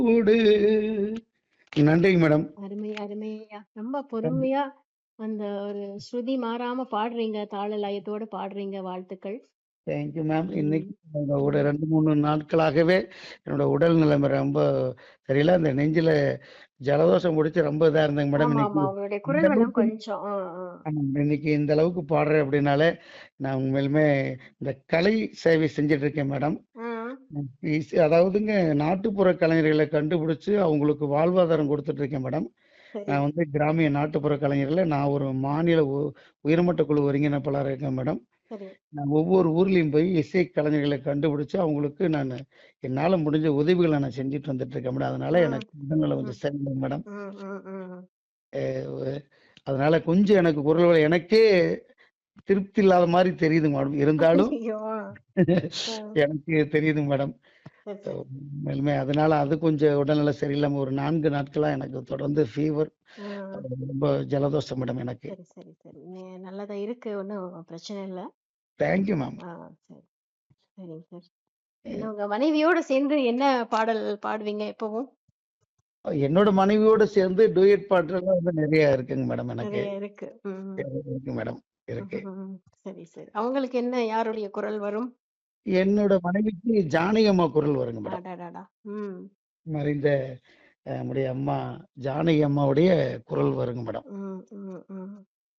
கூடு நன்றிங்க மேடம் அருமை அருமை ஐயா ரொம்ப பொறுமையா அந்த ஒரு ஸ்ருதி மாறாம பாடுறீங்க தாள லயத்தோட பாடுறீங்க வாழ்த்துக்கள் தேங்க்யூ மேம் ம். இன்னைக்கு என்னோட ஒரு ரெண்டு மூணு நாட்களாகவே என்னோட உடல் நிலைமை ரொம்ப சரியில்லை அந்த நெஞ்சில ஜலதோஷம் பிடிச்சி ரொம்ப இதா இருந்தேங்க மேடம் ஆமா இன்னைக்கு ஆமா உங்களுடைய இந்த குரல் வளம் அளவுக்கு கொஞ்சம் ஆ, ஆ. ஆமாம் இன்னைக்கு இந்த அளவுக்கு பாடுறேன் அப்படின்னாலே நான் உண்மையிலுமே இந்த கலை சேவை செஞ்சுட்டு இருக்கேன் மேடம் ஆ, இஸ்- அதாவதுங்க நாட்டுப்புற கலைஞர்களை கண்டுபிடிச்சு அவங்களுக்கு வாழ்வாதாரம் கொடுத்துட்டு இருக்கேன் மேடம் சரி நான் வந்து கிராமிய நாட்டுப்புற கலைஞர்ல நான் ஒரு மாநில உ- உயர்மட்ட குழு ஒருங்கிணைப்பாளராக இருக்கேன் மேடம் சரி நான் ஒவ்வொரு ஊர்லயும் போய் இசை கலைஞர்களை கண்டுபிடிச்சு அவங்களுக்கு நான் என்னால முடிஞ்ச உதவிகளை நான் செஞ்சுட்டு வந்துட்டு இருக்கேன் மேடம் அதனால ம், எனக்கு உடல்நலம் ம், கொஞ்சம் சரியில்லை மேடம் ம், ம், ம். அஹ் அதனால கொஞ்சம் எனக்கு குரல் வளம் எனக்கே திருப்தி இல்லாத மாதிரி தெரியுது மேடம் இருந்தாலும் ஐயோ ஆ, எனக்கு தெரியுது மேடம் சரி சரி மேலுமே அதனால அது கொஞ்சம் உடல்நல சரியில்லாம ஒரு நான்கு நாட்களா எனக்கு தொடர்ந்து ஃபீவர் ஆ, ரொம்ப ஜலதோஷம் மேடம் எனக்கு சரி சரி சரி நே- நல்லதா இருக்கு ஒன்றும் பிரச்சனை இல்லை தேங்க்யூ மேம் ஆ சரி சரிங்க சார் என்ன உங்க மனைவியோட சேர்ந்து என்ன பாடல் பாடுவீங்க எப்பவும் என்னோட மனைவியோட சேர்ந்து டூயட் பாட்டுலாம் வந்து நிறைய இருக்குங்க மேடம் எனக்கு நிறைய இருக்கு ம், ம், இருக்கு மேடம் இருக்கு ம், ம். சரி சரி அவங்களுக்கு என்ன யாருடைய குரல் வரும் என்னோட மனைவிக்கு ஜானகி அம்மா குரல் வருங்க மேடம் அடாடாடா ம் மறைந்த அஹ், நம்முடைய அம்மா ஜானகி அம்மாவுடைய குரல் வருங்க மேடம் ம் ம் ம்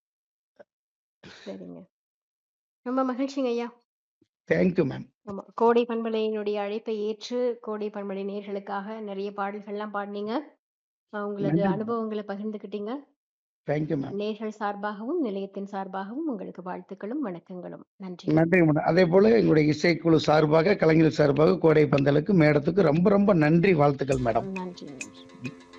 சரிங்க ரொம்ப மகிழ்ச்சிங்க ஐயா தேங்க்யூ மேம் ஆமா கோடை பண்பலையினுடைய அழைப்பை ஏற்று கோடை பண்பலை நேர்களுக்காக நிறைய பாடல்கள்லாம் பாடினீங்க அஹ் உங்களது நன்றி மேடம் அனுபவங்களை பகிர்ந்துக்கிட்டீங்க தேங்க்யூ மேம் நேர்கள் சார்பாகவும் நிலையத்தின் சார்பாகவும் உங்களுக்கு வாழ்த்துக்களும் வணக்கங்களும் நன்றி நன்றி மேடம் அதே போல எங்களுடைய இசைக்குழு சார்பாக கலைஞர் சார்பாக கோடை பந்தலுக்கு மேடத்துக்கு ரொம்ப ரொம்ப நன்றி வாழ்த்துக்கள் மேடம் நன்றி நன்றி